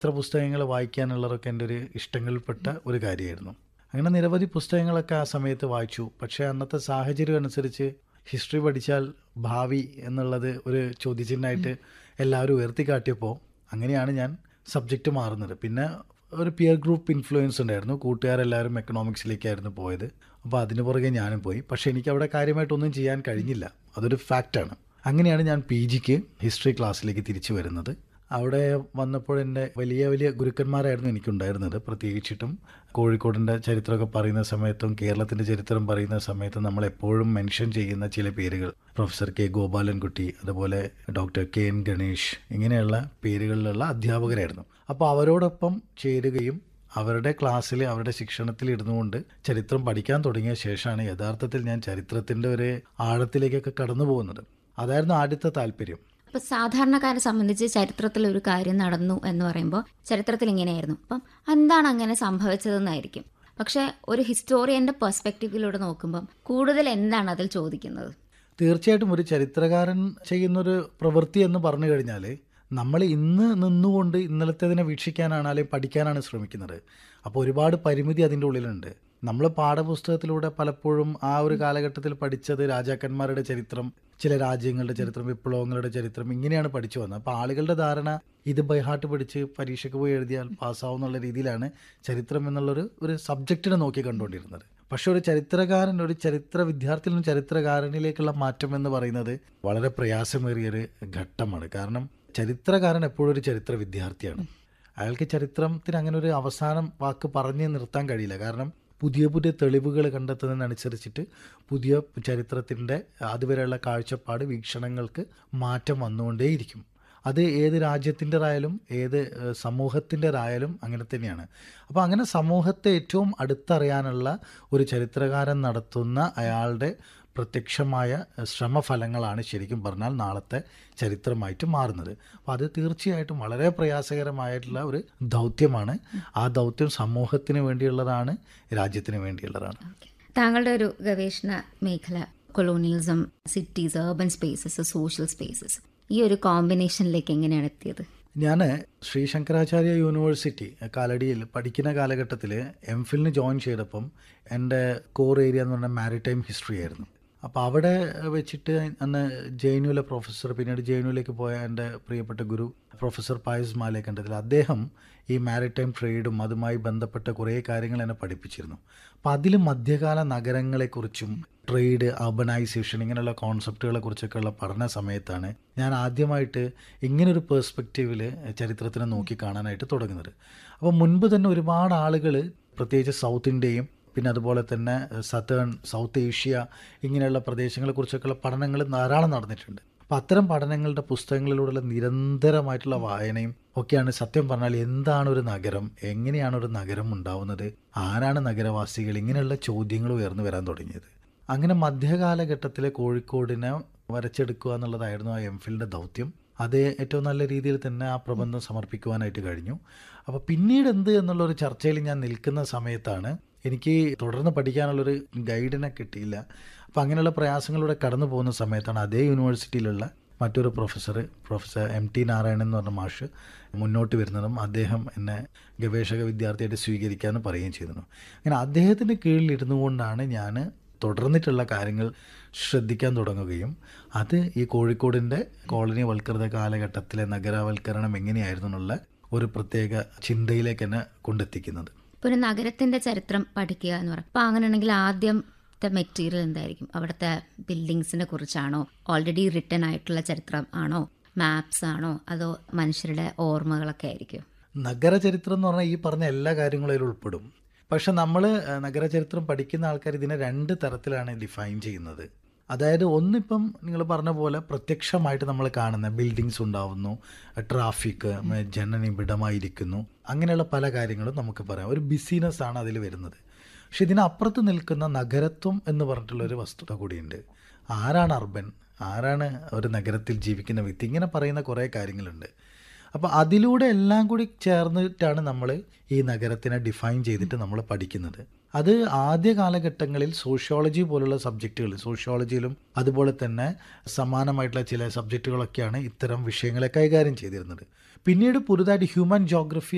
ഇത്ര പുസ്തകങ്ങൾ വായിക്കാനുള്ളതൊക്കെ എൻ്റെ ഒരു ഇഷ്ടങ്ങളിൽപ്പെട്ട ഒരു കാര്യമായിരുന്നു അങ്ങനെ നിരവധി പുസ്തകങ്ങളൊക്കെ ആ സമയത്ത് വായിച്ചു പക്ഷേ അന്നത്തെ സാഹചര്യം അനുസരിച്ച് ഹിസ്റ്ററി പഠിച്ചാൽ ഭാവി എന്നുള്ളത് ഒരു ചോദ്യചിഹ്നമായിട്ട് എല്ലാവരും ഉയർത്തിക്കാട്ടിയപ്പോൾ അങ്ങനെയാണ് ഞാൻ സബ്ജക്റ്റ് മാറുന്നത് പിന്നെ ഒരു പിയർ ഗ്രൂപ്പ് ഇൻഫ്ലുവൻസ് ഉണ്ടായിരുന്നു കൂട്ടുകാരെല്ലാവരും എക്കണോമിക്സിലേക്കായിരുന്നു പോയത് അപ്പോൾ അതിന് പുറകെ ഞാനും പോയി പക്ഷേ എനിക്ക് അവിടെ കാര്യമായിട്ടൊന്നും ചെയ്യാൻ കഴിഞ്ഞില്ല അതൊരു ഫാക്റ്റാണ് അങ്ങനെയാണ് ഞാൻ പി ജിക്ക് ഹിസ്റ്ററി ക്ലാസ്സിലേക്ക് തിരിച്ചു വരുന്നത് അവിടെ വന്നപ്പോൾ എൻ്റെ വലിയ വലിയ ഗുരുക്കന്മാരായിരുന്നു എനിക്കുണ്ടായിരുന്നത് പ്രത്യേകിച്ചിട്ടും കോഴിക്കോടിൻ്റെ ചരിത്രമൊക്കെ പറയുന്ന സമയത്തും കേരളത്തിൻ്റെ ചരിത്രം പറയുന്ന സമയത്തും നമ്മൾ എപ്പോഴും മെൻഷൻ ചെയ്യുന്ന ചില പേരുകൾ പ്രൊഫസർ കെ ഗോപാലൻകുട്ടി അതുപോലെ ഡോക്ടർ കെ എൻ ഗണേഷ് ഇങ്ങനെയുള്ള പേരുകളിലുള്ള അധ്യാപകരായിരുന്നു അപ്പോൾ അവരോടൊപ്പം ചേരുകയും അവരുടെ ക്ലാസ്സിൽ അവരുടെ ശിക്ഷണത്തിൽ ഇരുന്നുകൊണ്ട് ചരിത്രം പഠിക്കാൻ തുടങ്ങിയ ശേഷമാണ് യഥാർത്ഥത്തിൽ ഞാൻ ചരിത്രത്തിൻ്റെ ഒരു ആഴത്തിലേക്കൊക്കെ കടന്നു പോകുന്നത് അതായിരുന്നു ആദ്യത്തെ താല്പര്യം അപ്പൊ സാധാരണക്കാരെ സംബന്ധിച്ച് ചരിത്രത്തിൽ ഒരു കാര്യം നടന്നു എന്ന് പറയുമ്പോൾ ചരിത്രത്തിൽ ഇങ്ങനെയായിരുന്നു അപ്പം എന്താണ് അങ്ങനെ സംഭവിച്ചതെന്നായിരിക്കും പക്ഷെ ഒരു ഹിസ്റ്റോറിയന്റെ പെർസ്പെക്റ്റീവിലൂടെ നോക്കുമ്പം കൂടുതൽ എന്താണ് അതിൽ ചോദിക്കുന്നത് തീർച്ചയായിട്ടും ഒരു ചരിത്രകാരൻ ചെയ്യുന്നൊരു പ്രവൃത്തി എന്ന് പറഞ്ഞു കഴിഞ്ഞാൽ നമ്മൾ ഇന്ന് നിന്നുകൊണ്ട് ഇന്നലത്തേതിനെ വീക്ഷിക്കാനാണ് അല്ലെങ്കിൽ പഠിക്കാനാണ് ശ്രമിക്കുന്നത് അപ്പോൾ ഒരുപാട് പരിമിതി അതിൻ്റെ ഉള്ളിലുണ്ട് നമ്മൾ പാഠപുസ്തകത്തിലൂടെ പലപ്പോഴും ആ ഒരു കാലഘട്ടത്തിൽ പഠിച്ചത് രാജാക്കന്മാരുടെ ചരിത്രം ചില രാജ്യങ്ങളുടെ ചരിത്രം വിപ്ലവങ്ങളുടെ ചരിത്രം ഇങ്ങനെയാണ് പഠിച്ചു വന്നത് അപ്പോൾ ആളുകളുടെ ധാരണ ഇത് ബൈഹാർട്ട് പഠിച്ച് പരീക്ഷയ്ക്ക് പോയി എഴുതിയാൽ പാസ്സാവും എന്നുള്ള രീതിയിലാണ് ചരിത്രം എന്നുള്ളൊരു ഒരു സബ്ജക്റ്റിനെ നോക്കി കണ്ടുകൊണ്ടിരുന്നത് പക്ഷെ ഒരു ചരിത്രകാരൻ ഒരു ചരിത്ര വിദ്യാർത്ഥിയിൽ നിന്നും ചരിത്രകാരനിലേക്കുള്ള മാറ്റം എന്ന് പറയുന്നത് വളരെ പ്രയാസമേറിയൊരു ഘട്ടമാണ് കാരണം ചരിത്രകാരൻ എപ്പോഴും ഒരു ചരിത്ര വിദ്യാർത്ഥിയാണ് അയാൾക്ക് ചരിത്രത്തിന് അങ്ങനെ ഒരു അവസാനം വാക്ക് പറഞ്ഞ് നിർത്താൻ കഴിയില്ല കാരണം പുതിയ പുതിയ തെളിവുകൾ കണ്ടെത്തുന്നതിനനുസരിച്ചിട്ട് പുതിയ ചരിത്രത്തിൻ്റെ അതുവരെയുള്ള കാഴ്ചപ്പാട് വീക്ഷണങ്ങൾക്ക് മാറ്റം വന്നുകൊണ്ടേയിരിക്കും അത് ഏത് രാജ്യത്തിൻ്റെതായാലും ഏത് ഏഹ്, സമൂഹത്തിൻ്റെതായാലും അങ്ങനെ തന്നെയാണ് അപ്പോൾ അങ്ങനെ സമൂഹത്തെ ഏറ്റവും അടുത്തറിയാനുള്ള ഒരു ചരിത്രകാരൻ നടത്തുന്ന അയാളുടെ പ്രത്യക്ഷമായ ഏഹ്, ശ്രമഫലങ്ങളാണ് ശരിക്കും പറഞ്ഞാൽ നാളത്തെ ചരിത്രമായിട്ട് മാറുന്നത് അപ്പോൾ അത് തീർച്ചയായിട്ടും വളരെ പ്രയാസകരമായിട്ടുള്ള ഒരു ദൗത്യമാണ് ആ ദൗത്യം സമൂഹത്തിന് വേണ്ടിയുള്ളതാണ് രാജ്യത്തിന് വേണ്ടിയുള്ളതാണ് താങ്കളുടെ ഒരു ഗവേഷണ മേഖല colonialism cities urban spaces social spaces ഈ ഒരു കോമ്പിനേഷനിലേക്ക് എങ്ങനെയാണ് എത്തിയത് ഞാൻ ശ്രീ ശങ്കരാചാര്യ യൂണിവേഴ്സിറ്റി കാലടിയിൽ പഠിക്കുന്ന കാലഘട്ടത്തിൽ എം ഫിലിന് ജോയിൻ ചെയ്തപ്പം എൻ്റെ കോർ ഏരിയ എന്ന് പറഞ്ഞാൽ മാരിടൈം ഹിസ്റ്ററി ആയിരുന്നു അപ്പോൾ അവിടെ വെച്ചിട്ട് അന്ന് ജെ എൻ യുവിലെ പ്രൊഫസർ പിന്നീട് ജെ എൻ യുവിലേക്ക് പോയ എൻ്റെ പ്രിയപ്പെട്ട ഗുരു പ്രൊഫസർ പായസ് മാലേക്കണ്ടത്തിൽ അദ്ദേഹം ഈ മാരിടൈം ട്രേഡും അതുമായി ബന്ധപ്പെട്ട കുറേ കാര്യങ്ങൾ എന്നെ പഠിപ്പിച്ചിരുന്നു അപ്പോൾ അതിൽ മധ്യകാല നഗരങ്ങളെക്കുറിച്ചും ട്രേഡ് അർബനൈസേഷൻ ഇങ്ങനെയുള്ള കോൺസെപ്റ്റുകളെ കുറിച്ചൊക്കെയുള്ള പഠന സമയത്താണ് ഞാൻ ആദ്യമായിട്ട് ഇങ്ങനൊരു പേഴ്സ്പെക്റ്റീവിൽ ചരിത്രത്തിനെ നോക്കി കാണാനായിട്ട് തുടങ്ങുന്നത് അപ്പോൾ മുൻപ് തന്നെ ഒരുപാട് ആളുകൾ പ്രത്യേകിച്ച് സൗത്ത് ഇന്ത്യയും പിന്നെ അതുപോലെ തന്നെ സതേൺ സൗത്ത് ഏഷ്യ ഇങ്ങനെയുള്ള പ്രദേശങ്ങളെക്കുറിച്ചൊക്കെയുള്ള പഠനങ്ങൾ ധാരാളം നടന്നിട്ടുണ്ട് അപ്പോൾ അത്തരം പഠനങ്ങളുടെ പുസ്തകങ്ങളിലൂടെയുള്ള നിരന്തരമായിട്ടുള്ള വായനയും ഒക്കെയാണ് സത്യം പറഞ്ഞാൽ എന്താണ് ഒരു നഗരം എങ്ങനെയാണ് ഒരു നഗരം ഉണ്ടാവുന്നത് ആരാണ് നഗരവാസികൾ ഇങ്ങനെയുള്ള ചോദ്യങ്ങൾ ഉയർന്നു വരാൻ തുടങ്ങിയത് അങ്ങനെ മധ്യകാലഘട്ടത്തിലെ കോഴിക്കോടിനെ വരച്ചെടുക്കുക എന്നുള്ളതായിരുന്നു ആ എം ഫിലിൻ്റെ ദൗത്യം അത് ഏറ്റവും നല്ല രീതിയിൽ തന്നെ ആ പ്രബന്ധം സമർപ്പിക്കുവാനായിട്ട് കഴിഞ്ഞു അപ്പോൾ പിന്നീട് എന്ത് എന്നുള്ളൊരു ചർച്ചയിൽ ഞാൻ നിൽക്കുന്ന സമയത്താണ് എനിക്ക് തുടർന്ന് പഠിക്കാനുള്ളൊരു ഗൈഡിനെ കിട്ടിയില്ല അപ്പോൾ അങ്ങനെയുള്ള പ്രയാസങ്ങളിലൂടെ കടന്നു പോകുന്ന സമയത്താണ് അതേ യൂണിവേഴ്സിറ്റിയിലുള്ള മറ്റൊരു professor professor M T Narayanan എന്ന് പറഞ്ഞ മാഷ് മുന്നോട്ട് വരുന്നതും അദ്ദേഹം എന്നെ ഗവേഷക വിദ്യാർത്ഥിയായിട്ട് സ്വീകരിക്കാമെന്ന് പറയുകയും ചെയ്തിരുന്നു അങ്ങനെ അദ്ദേഹത്തിൻ്റെ കീഴിൽ ഇരുന്നു കൊണ്ടാണ് ഞാൻ തുടർന്നിട്ടുള്ള കാര്യങ്ങൾ ശ്രദ്ധിക്കാൻ തുടങ്ങുകയും അത് ഈ കോഴിക്കോടിൻ്റെ കോളനി വൽക്കൃത കാലഘട്ടത്തിലെ നഗരവൽക്കരണം എങ്ങനെയായിരുന്നു എന്നുള്ള ഒരു പ്രത്യേക ചിന്തയിലേക്ക് എന്നെ കൊണ്ടെത്തിക്കുന്നത് ഇപ്പൊ ഒരു നഗരത്തിന്റെ ചരിത്രം പഠിക്കുക എന്ന് പറയും അപ്പൊ അങ്ങനെയാണെങ്കിൽ ആദ്യത്തെ മെറ്റീരിയൽ എന്തായിരിക്കും അവിടുത്തെ ബിൽഡിങ്സിനെ കുറിച്ചാണോ ഓൾറെഡി റിട്ടേൺ ആയിട്ടുള്ള ചരിത്രം ആണോ മാപ്സ് ആണോ അതോ മനുഷ്യരുടെ ഓർമ്മകളൊക്കെ ആയിരിക്കും നഗരചരിത്രം എന്ന് പറഞ്ഞാൽ ഈ പറഞ്ഞ എല്ലാ കാര്യങ്ങളും അതിൽ ഉൾപ്പെടും പക്ഷെ നമ്മൾ നഗരചരിത്രം പഠിക്കുന്ന ആൾക്കാർ ഇതിനെ രണ്ട് തരത്തിലാണ് ഡിഫൈൻ ചെയ്യുന്നത് അതായത് ഒന്നിപ്പം നിങ്ങൾ പറഞ്ഞ പോലെ പ്രത്യക്ഷമായിട്ട് നമ്മൾ കാണുന്ന ബിൽഡിങ്സ് ഉണ്ടാവുന്നു ട്രാഫിക് ജനനിബിഡമായിരിക്കുന്നു അങ്ങനെയുള്ള പല കാര്യങ്ങളും നമുക്ക് പറയാം ഒരു ബിസിനസ് ആണ് അതിൽ വരുന്നത് പക്ഷെ ഇതിനപ്പുറത്ത് നിൽക്കുന്ന നഗരത്വം എന്ന് പറഞ്ഞിട്ടുള്ള ഒരു വസ്തുത കൂടിയുണ്ട് ആരാണ് അർബൻ ആരാണ് ഒരു നഗരത്തിൽ ജീവിക്കുന്ന വ്യക്തി ഇങ്ങനെ പറയുന്ന കുറേ കാര്യങ്ങളുണ്ട് അപ്പോൾ അതിലൂടെ എല്ലാം കൂടി ചേർന്നിട്ടാണ് നമ്മൾ ഈ നഗരത്തിനെ ഡിഫൈൻ ചെയ്തിട്ട് നമ്മൾ പഠിക്കുന്നത് അത് ആദ്യ കാലഘട്ടങ്ങളിൽ സോഷ്യോളജി പോലുള്ള സബ്ജക്റ്റുകൾ സോഷ്യോളജിയിലും അതുപോലെ തന്നെ സമാനമായിട്ടുള്ള ചില സബ്ജക്റ്റുകളൊക്കെയാണ് ഇത്തരം വിഷയങ്ങളെ കൈകാര്യം ചെയ്തിരുന്നത് പിന്നീട് പുതുതായിട്ട് ഹ്യൂമൻ ജോഗ്രഫി